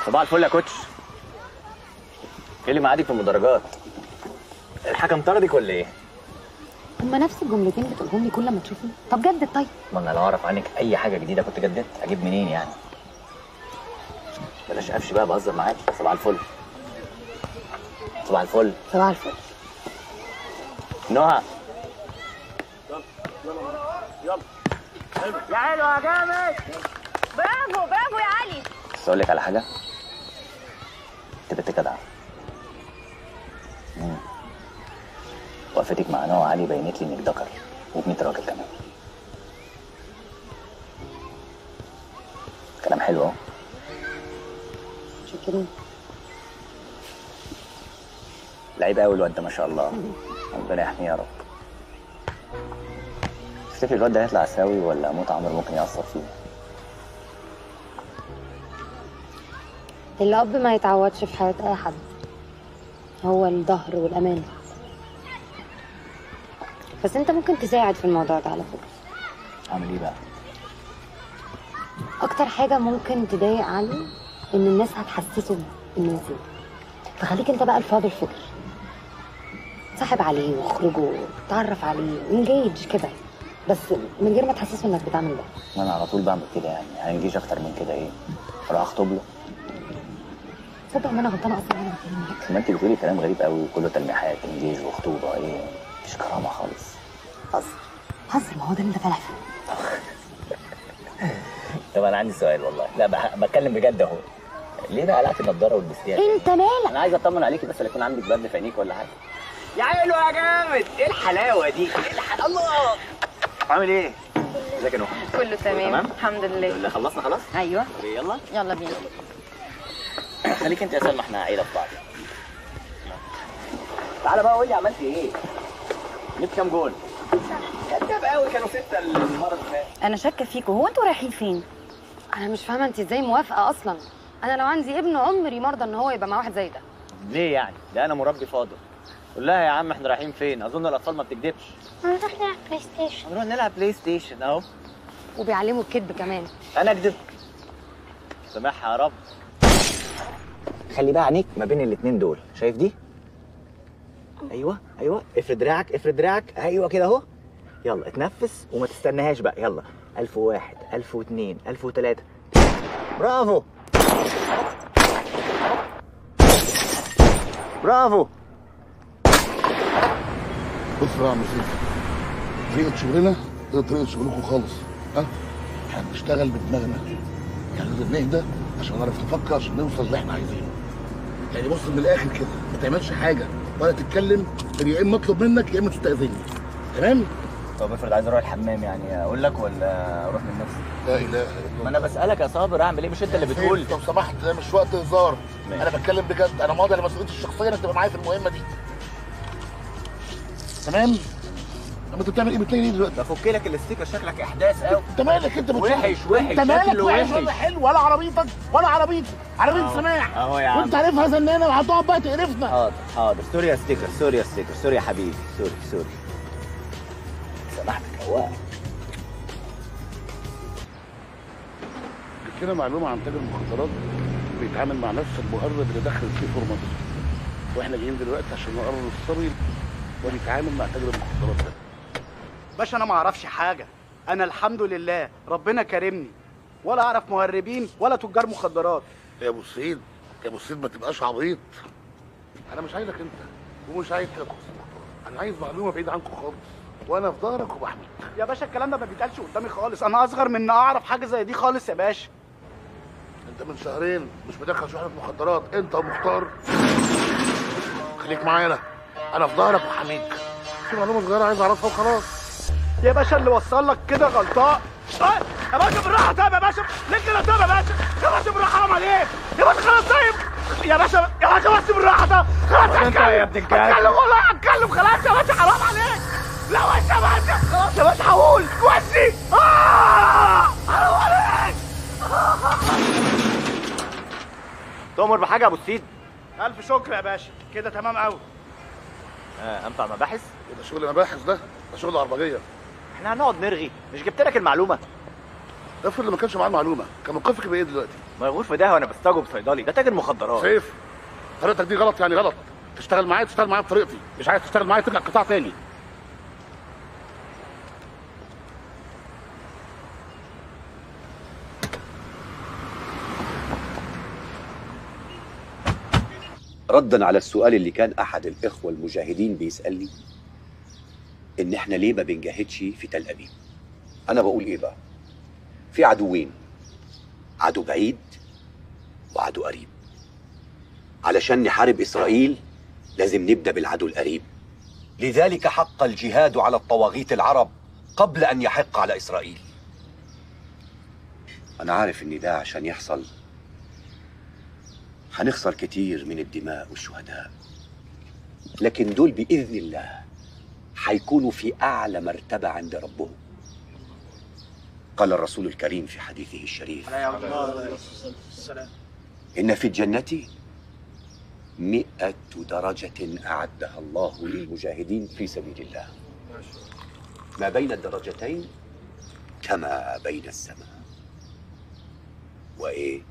صباح الفل يا كوتش ايه اللي معادي في المدرجات الحكم طردك ولا ايه هما نفس الجملتين بتقولهم لي كل ما تشوفني طب جدد طيب ما انا لو اعرف عنك اي حاجه جديده كنت جددت اجيب منين يعني بلاش قفش بقى بهزر معاك صباح الفل صباح الفل صباح الفل نهى يا حلو يا جامد برافو برافو يا علي بس اقول لك على حاجه انت بنت جدعه مم. وقفتك مع نوع علي بينت لي انك ذكر و100 راجل كمان كلام حلو اهو شكرا لعيب قوي الواد ده ما شاء الله ربنا يحميه يا رب تفتكر الواد ده هيطلع ساوي ولا موت عمرو ممكن يأثر فيه الأب ما يتعودش في حياة أي حد هو الظهر والأمان بس أنت ممكن تساعد في الموضوع ده على فكرة اعمل ايه بقى أكتر حاجة ممكن تضايق علي إن الناس هتحسسه إنه نسيب فخليك أنت بقى الفاضل فكر صاحب عليه واخرجه وتعرف عليه وانجيج كده بس من غير ما تحسسه إنك بتعمل ده ما انا على طول بعمل كده يعني هنجيش اكتر من كده ايه اروح اخطب له تصدق إن أنا غلطانة أصلا وأنا بتكلم معاك ما انت بتقولي كلام غريب قوي وكله تلميحات انجيج وخطوبه ايه مش كرامه خالص هزر هزر ما هو ده اللي أنت فالح فيه طب انا عندي سؤال والله لا بح- بتكلم بجد اهو ليه بقى قلعت النضاره ولبستيها كده؟ أنت مالك انا عايز اطمن عليكي بس لا يكون عندك برد في عينيك ولا حاجه يا حلو يا جامد ايه الحلاوه دي ايه الح... الله عامل ايه ازيك يا نهى كله تمام تمام؟ الحمد لله اللي خلصنا خلاص ايوه طب يلا يلا بينا خليك انت يا سلمى احنا عيله في بعض تعالى بقى قول لي عملت ايه جبت كام جول كداب قوي كانوا سته المره اللي فاتت انا شاكه فيكم هو انتوا رايحين فين انا مش فاهمه انت ازاي موافقه اصلا انا لو عندي ابن عمري مرضى ان هو يبقى مع واحد زي ده ليه يعني ده انا مربي فاضل قول لها يا عم احنا رايحين فين اظن الاطفال ما بتكدبش هنروح نلعب بلاي ستيشن هنروح نلعب بلاي ستيشن اهو وبيعلموا الكذب كمان انا اكذب سامحها يا رب خلي بقى عينيك ما بين الاتنين دول شايف دي ايوه ايوه افرد دراعك افرد دراعك ايوه كده اهو يلا اتنفس وما تستناهاش بقى يلا ألف وواحد ألف واتنين ألف وتلاتة برافو برافو بص بقى يا عم سيف طريقة شغلنا غير طريقة شغلكم خالص ها؟ احنا بنشتغل بدماغنا يعني لازم نهدى عشان نعرف نفكر عشان نوصل اللي احنا عايزينه يعني بص من الاخر كده ما تعملش حاجة ولا تتكلم غير يا اما اطلب منك يا اما تستأذني تمام؟ طب افرض عايز اروح الحمام يعني اقول لك ولا اروح من نفسي لا اله الا الله ما انا بسالك يا صابر اعمل ايه مش انت اللي بتقول لو سمحت ده مش وقت هزار ماشي. انا بتكلم بجد انا ماضي على مسؤوليتي الشخصيه انك تبقى معايا في المهمه دي تمام طب انت بتعمل ايه بتلاقي ايه دلوقتي بفك لك الاستيكر شكلك احداث قوي انت مالك انت بتشوف وحش، وحش، انت مالك شكله وحش وحش. ولا حلو ولا عربيتك ولا عربيتي عربيه اهو. سماح اهو يا عم. وانت عارفها زنانه وهتقعد بقى تقرفنا حاضر حاضر سوري يا ستيكر سوري يا ستيكر سوري يا حبيبي سوري سوري سامحتك هواء جبت لنا معلومه عن تاجر المخدرات بيتعامل مع نفس المهرب اللي دخل فيه فور مصر واحنا جايين دلوقتي عشان نقرر الصبي ونتعامل مع تاجر المخدرات ده باشا انا ما اعرفش حاجه انا الحمد لله ربنا كرمني ولا اعرف مهربين ولا تجار مخدرات يا ابو سعيد يا ابو سعيد ما تبقاش عبيط انا مش عايزك انت ومش عايز تاخد انا عايز معلومه بعيد عنكم خالص وانا في ظهرك وبحميك يا باشا الكلام ده ما بيتقالش قدامي خالص انا اصغر من ان اعرف حاجه زي دي خالص يا باشا انت من شهرين مش مدخل شحنة مخدرات انت ومختار خليك معايا انا انا في ظهرك وحميك في معلومه صغيره عايز اعرفها وخلاص يا باشا اللي وصل لك كده غلطان آه، يا باشا بالراحه طيب يا باشا ليه كده طيب يا باشا يا باشا بالراحه حرام عليك يا باشا خلاص طيب يا باشا يا باشا بس بالراحه طيب خلاص انت يا ابن الكلب. هتكلم والله هتكلم خلاص يا باشا حرام عليك لا باشا باشا خلاص يا باشا هقول وشي آه حرام عليك تؤمر بحاجه يا ابو السيد الف شكر يا باشا كده تمام قوي آه انفع مباحث ده شغل مباحث ده ده شغل عربجيه احنا هنقعد نرغي مش جبت لك المعلومه افرض ما كانش معاه المعلومه كان موقفك بايه دلوقتي مرغوش في ده وانا بستوجب صيدلي ده تاجر مخدرات سيف طريقتك دي غلط يعني غلط تشتغل معايا تشتغل معايا بطريقتي مش عايز تشتغل معايا ترجع قطاع تاني ردا على السؤال اللي كان احد الاخوه المجاهدين بيسالني ان احنا ليه ما بنجاهدش في تل ابيب انا بقول ايه بقى في عدوين عدو بعيد وعدو قريب علشان نحارب اسرائيل لازم نبدا بالعدو القريب لذلك حق الجهاد على الطواغيت العرب قبل ان يحق على اسرائيل انا عارف ان ده عشان يحصل هنخسر كتير من الدماء والشهداء لكن دول بإذن الله هيكونوا في أعلى مرتبة عند ربهم قال الرسول الكريم في حديثه الشريف إن في الجنة مئة درجة أعدها الله للمجاهدين في سبيل الله ما بين الدرجتين كما بين السماء وإيه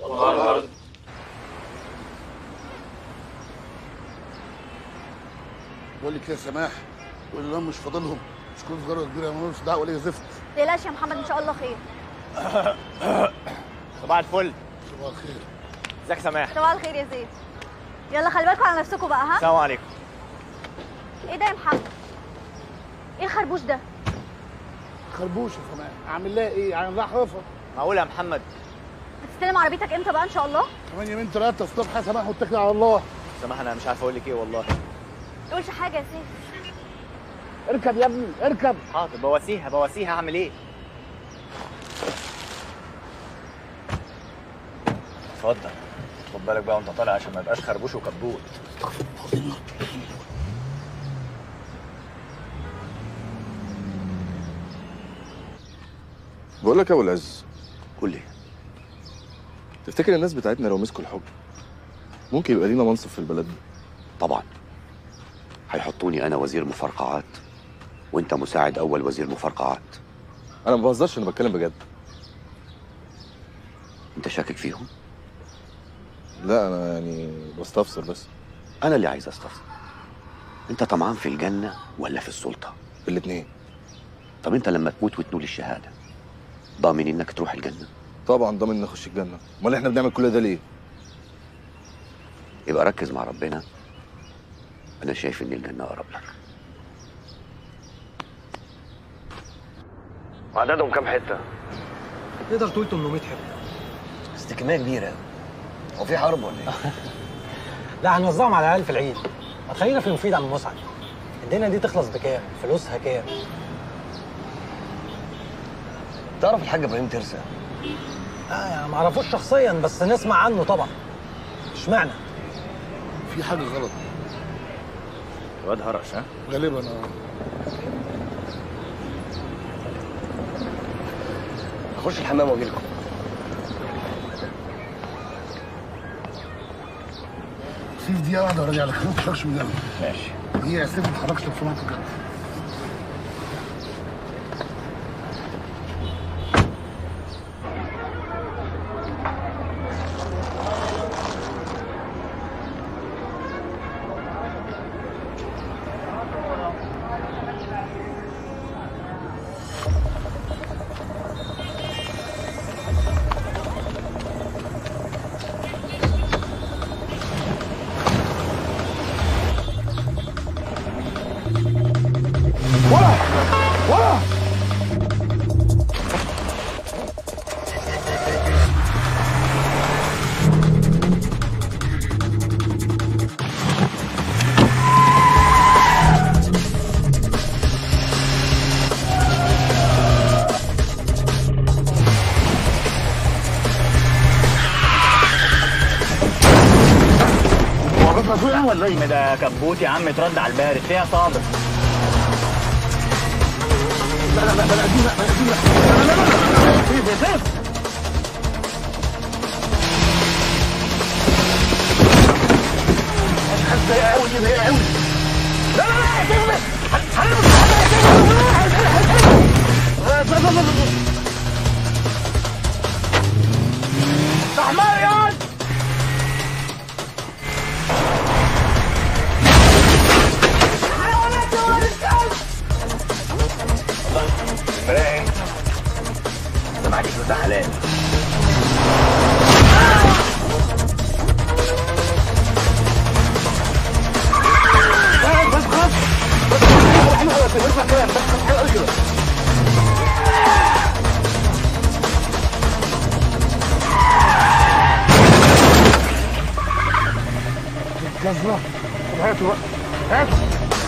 بقول لك يا سماح واللي لهم مش فاضلهم مش كل صغيره كبيره ملوش دعوه ليه زفت تقلقش يا محمد ان شاء الله خير صباح الفل صباح الخير ازيك سماح صباح الخير يا زيد يلا خلي بالكم على نفسكم بقى ها السلام عليكم ايه ده يا محمد ايه الخربوش ده خربوش يا سماح اعمل لها ايه يعني راح رفض معقول يا محمد هتستلم عربيتك امتى بقى ان شاء الله كمان يومين ثلاثه الصبح يا سماح واتكل على الله سماح انا مش عارف اقول لك ايه والله تقولش حاجه يا سيف اركب يا ابني اركب حاضر بواسيها بواسيها هعمل ايه اتفضل خد بالك بقى وانت طالع عشان ما يبقاش خربوش وكبوت بقول لك يا ابو العز قول لي تفتكر الناس بتاعتنا لو مسكوا الحكم ممكن يبقى لينا منصب في البلد دي طبعا هيحطوني انا وزير مفرقعات وانت مساعد اول وزير مفرقعات انا ما بهزرش انا بتكلم بجد انت شاكك فيهم لا انا يعني بستفسر بس انا اللي عايز استفسر انت طمعان في الجنه ولا في السلطه الاثنين طب انت لما تموت وتنول الشهاده ضامن انك تروح الجنه طبعا ضامن نخش الجنه امال احنا بنعمل كل ده ليه يبقى ركز مع ربنا انا شايف ان الجنه اقرب لك وعددهم كام حته؟ تقدر تقول 800 حته بس دي كميه كبيره هو في حرب ولا ايه؟ لا هنوزعهم على العيال في العيد ما تخلينا في المفيد عم مسعد الدنيا دي تخلص بكام فلوسها كام تعرف الحاج ابراهيم ترسى اه يعني ما اعرفوش شخصيا بس نسمع عنه طبعا اشمعنى في حاجه غلط الواد هرش ها غالبا اه اخش الحمام واجي لكم سيف دي قاعده وراجع لك ما تتحركش من جنبي ماشي هي يا سيف ما تتحركش لو سمحت بجد هو الراجل مسؤول يعني ولا ايه؟ ده كبوت يا عم اترد على البارد فيها صابر لا لا لا بلا دي لا بلا دي لا لا لا لا لا سيف يا سيف مش حاسس ضايقه قوي دي ضايقه قوي لا لا لا يا سيف هنلبس حاجه يا سيف لا لا لا لا حمار مراقب انت معاك فلوس يا حلال بس خلاص بس حلو قوي بس اسمع كلام بس حلو قوي كده جزمة طب هاتوا بقى هاتوا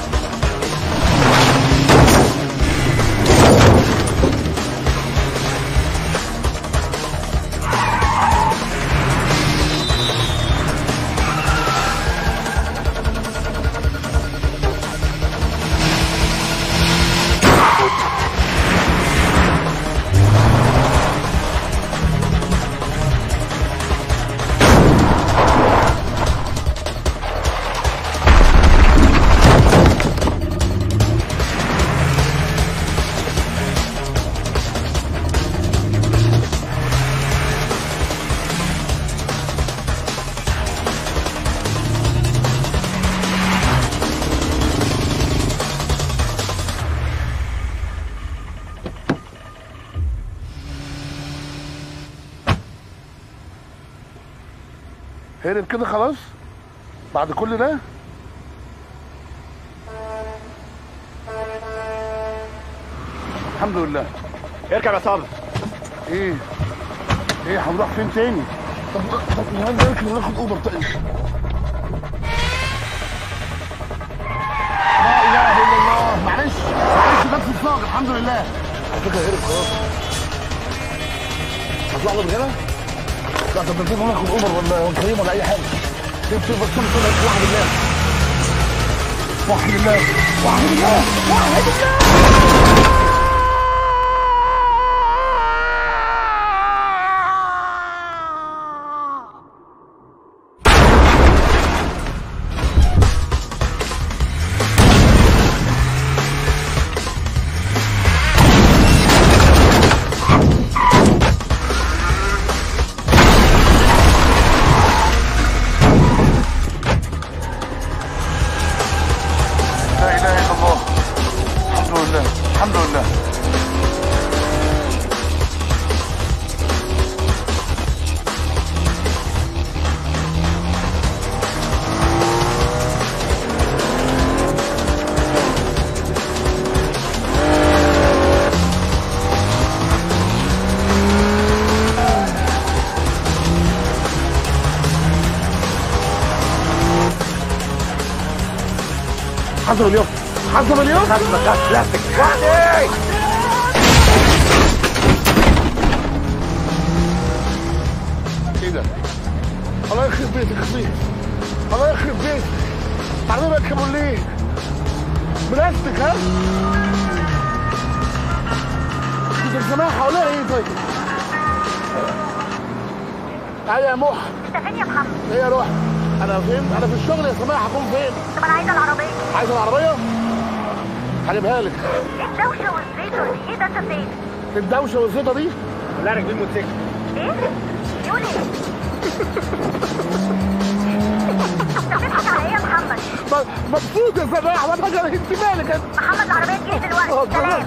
هرب كده خلاص بعد كل ده الحمد لله اركب يا صابر ايه ايه هنروح فين تاني طب طب نهار نركب وناخد اوبر طيب لا اله الا الله معلش معلش بس الصاغ الحمد لله على فكره هرب خلاص هتطلع من هنا؟ لا طب نسيب ناخد اوبر ولا كريم ولا اي حاجه سيب سيب بس كل كل واحد بالله واحد بالله واحد بالله واحد بالله لا اله الا الله الحمد لله الحمد لله حسب اليوم حسب اليوم حسب كاس بلاستيك وحدي ايه ده؟ الله يخرب بيتك يا خطيب الله يخرب بيتك تعالوا ركبوا ليه؟ بلاستيك ها؟ كنت سامعها ولا ايه طيب؟ تعالى يا موح انت فين يا محمد؟ ايه يا روح؟ انا فين؟ انا في الشغل يا سماح هكون فين؟ طب انا عايزه العربيه عايز العربية؟ هجيبها لك الدوشه والزيطه دي ايه ده انت فين؟ الدوشة والزيطة دي لا راكبين موتوسيكل ايه؟ يقول ايه؟ انت بتضحك على ايه يا محمد؟ م- مبسوط يا سماح ما بقى انت مالك انت محمد العربيه تجيلي دلوقتي سلام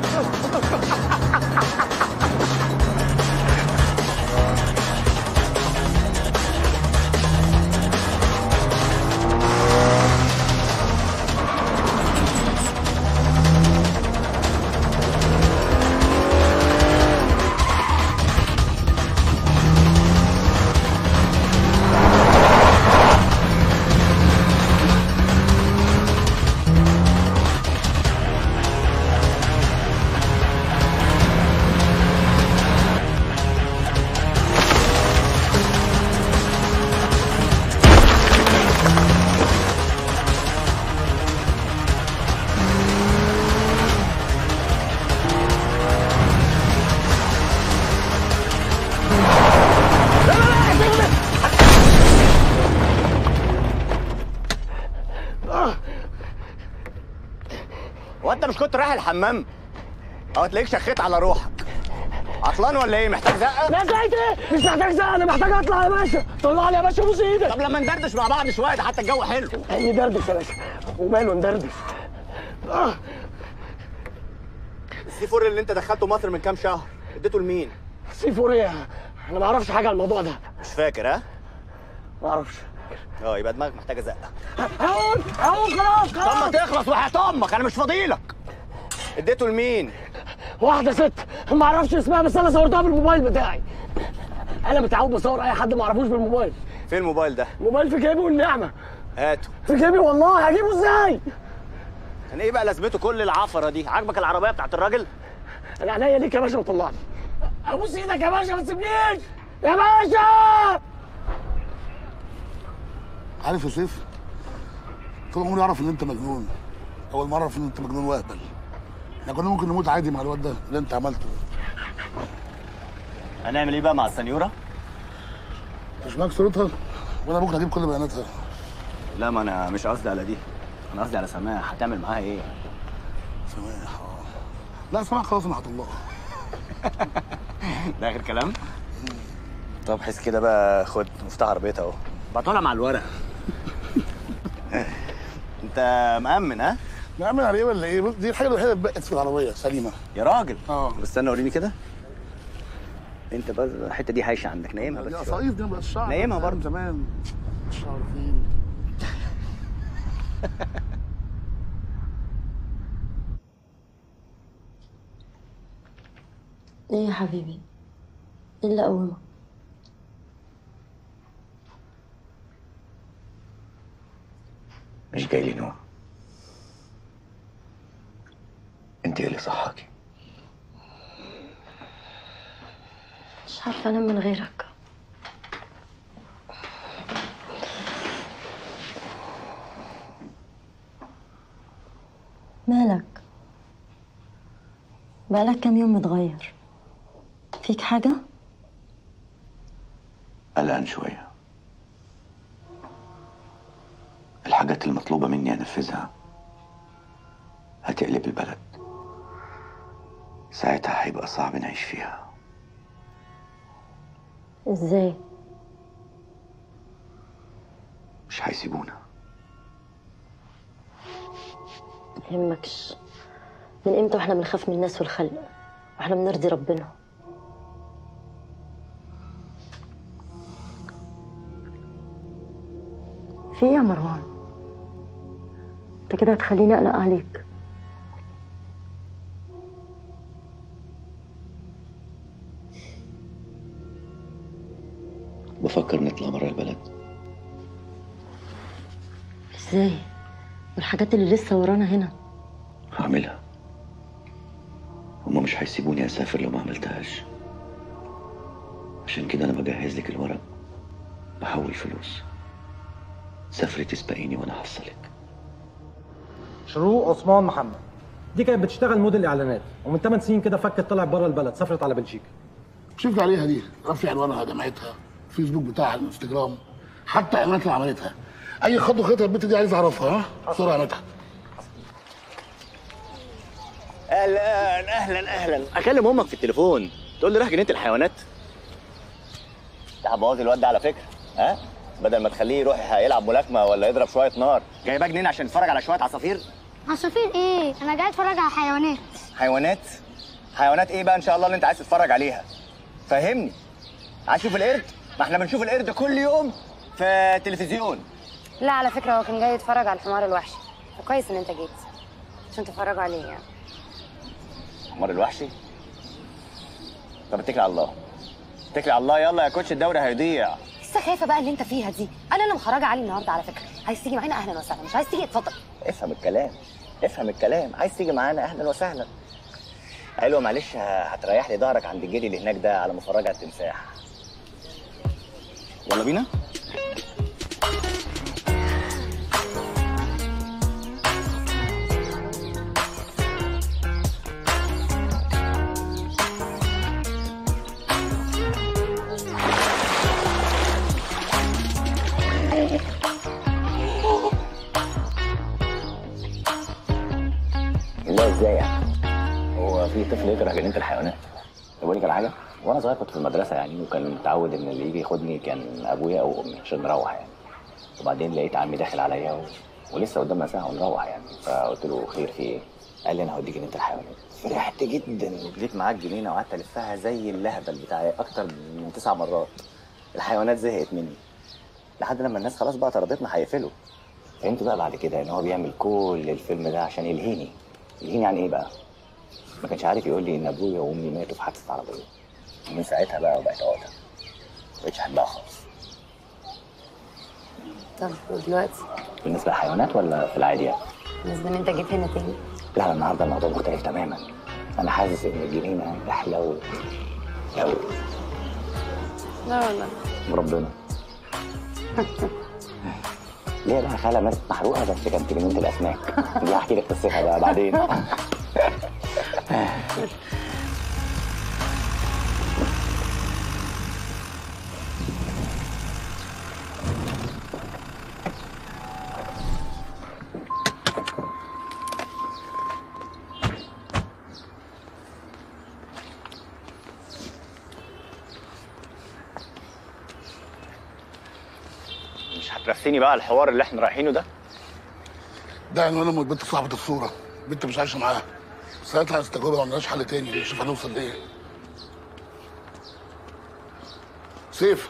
هو انت مش كنت رايح الحمام؟ او تلاقيك شخيت على روحك عطلان ولا ايه محتاج زقه لا زقت ايه مش محتاج زقه انا محتاج اطلع يا باشا طلع لي يا باشا بوس ايدك طب لما ندردش مع بعض شويه ده حتى الجو حلو ندردش يا باشا وماله ندردش آه. السي فور اللي انت دخلته مصر من كام شهر اديته لمين سي فور ايه انا ما اعرفش حاجه عن الموضوع ده مش فاكر ها ما اعرفش اه يبقى دماغك محتاجه زقه اهو اهو خلاص طب ما خلاص تخلص وحياة امك انا مش فاضيلك اديته لمين واحده ست ما اعرفش اسمها بس انا صورتها بالموبايل بتاعي انا متعود بصور اي حد ما اعرفوش بالموبايل فين الموبايل ده الموبايل في جيبي والنعمه هاته في جيبي والله هجيبه ازاي كان ايه بقى لازمته كل العفره دي عاجبك العربيه بتاعت الراجل انا عينيا ليك يا باشا وطلعني ابوس ايدك يا باشا ما تسيبنيش يا باشا عارف يا سيف طول عمري اعرف ان انت مجنون اول مره اعرف ان انت مجنون واهبل احنا كنا ممكن نموت عادي مع الواد ده اللي انت عملته هنعمل ايه بقى مع السنيوره مش معاك صورتها وانا بكره اجيب كل بياناتها لا ما انا مش قصدي على دي انا قصدي على سماح هتعمل معاها ايه سماح اه لا سماح خلاص انا هطلقها ده اخر كلام طب حس كده بقى خد مفتاح عربيتها اهو بطلع مع الورق انت مأمن ها نعمل على ايه ولا ايه بص، دي الحاجه الوحيده اللي بقت في العربيه سليمه يا راجل اه بس استنى وريني كده انت بس الحته دي هايشه عندك نايمها دي بس شوية. قصايص دي بقى الشعر نايمها أيام برضه. زمان الشعر فين ايه يا حبيبي ايه اللي قومك مش جاي لي نوم انت ايه اللي صحاكي مش عارفه انام من غيرك مالك بقالك كام يوم متغير فيك حاجه قلقان شوية الحاجات المطلوبة مني أنفذها هتقلب البلد ساعتها هيبقى صعب نعيش فيها ازاي مش هيسيبونا يهمكش من امتى واحنا بنخاف من الناس والخلق واحنا بنرضي ربنا في ايه يا مروان انت كده هتخليني اقلق عليك بفكر نطلع برا البلد ازاي والحاجات اللي لسه ورانا هنا هعملها هما مش هيسيبوني أسافر لو ما عملتهاش عشان كده أنا بجهز لك الورق بحول فلوس سافري تسبقيني وأنا هحصلك شروق عثمان محمد دي كانت بتشتغل موديل اعلانات ومن 8 سنين كده فكت طلعت بره البلد سافرت على بلجيكا شفت عليها دي رفع عنوانها جامعتها فيسبوك بتاعها الانستجرام حتى اعلانات اللي عملتها اي خطوه خدتها البنت دي عايز اعرفها ها صورة عملتها اهلا اهلا اهلا اكلم امك في التليفون تقول لي راح جنينه الحيوانات انت هتبوظ الواد ده على فكره ها بدل ما تخليه يروح يلعب ملاكمه ولا يضرب شويه نار جايباه جنينه عشان يتفرج على شويه عصافير عصافير ايه انا جاي اتفرج على حيوانات حيوانات حيوانات ايه بقى ان شاء الله اللي انت عايز تتفرج عليها فهمني عايز تشوف القرد ما احنا بنشوف القرد كل يوم في التلفزيون لا على فكره هو كان جاي يتفرج على الحمار الوحشي وكويس ان انت جيت عشان تتفرجوا عليه يعني حمار الوحشي طب اتكل على الله اتكل على الله يلا يا كوتش الدوري هيضيع لسه خايفه بقى اللي انت فيها دي انا اللي مخرجه علي النهارده على فكره عايز تيجي معانا اهلا وسهلا مش عايز تيجي اتفضل افهم الكلام افهم الكلام عايز تيجي معانا اهلا وسهلا ايوه معلش ه- هتريح لي ظهرك عند الجدي اللي هناك ده على ما افرجها على التمساح يلا بينا لا ازاي يعني هو في طفل يكره جنينه الحيوانات بقول لك على حاجه وانا صغير كنت في المدرسه يعني وكان متعود ان اللي يجي ياخدني كان ابويا او امي عشان نروح يعني وبعدين لقيت عمي داخل عليا و... ولسه قدامنا ساعه ونروح يعني فقلت له خير في ايه؟ قال لي انا هوديك جنينه الحيوانات فرحت جدا وجيت معاه الجنينه وقعدت الفها زي اللهبل بتاعي اكتر من تسع مرات الحيوانات زهقت مني لحد لما الناس خلاص بقى طردتنا هيقفلوا فهمت بقى بعد كده ان هو بيعمل كل الفيلم ده عشان يلهيني يلهيني يعني ايه بقى؟ ما كانش عارف يقول لي ان ابويا وامي ماتوا في حادثه عربيه ومن ساعتها بقى وبقيت عقده ما بقتش احبها خالص طب ودلوقتي بالنسبه للحيوانات ولا في العادي يعني؟ بالنسبه ان انت جيت هنا تاني لا لا النهارده الموضوع مختلف تماما انا حاسس ان الجنينه احلى و قوي لا والله وربنا ليه بقى خالة ماتت محروقة بس كانت في جنينة الأسماك دي هحكي لك قصتها بقى بعدين مش هترسيني بقى الحوار اللي احنا رايحينه ده ده عنوان ام البنت صاحبة الصورة بنت مش عايشة معاها بس هيطلع استجوابها ما عندناش حل تاني نشوف هنوصل لايه سيف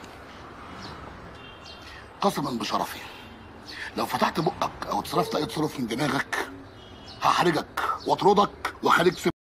قسما بشرفي لو فتحت بقك او اتصرفت اي تصرف من دماغك هحرجك واطردك واخليك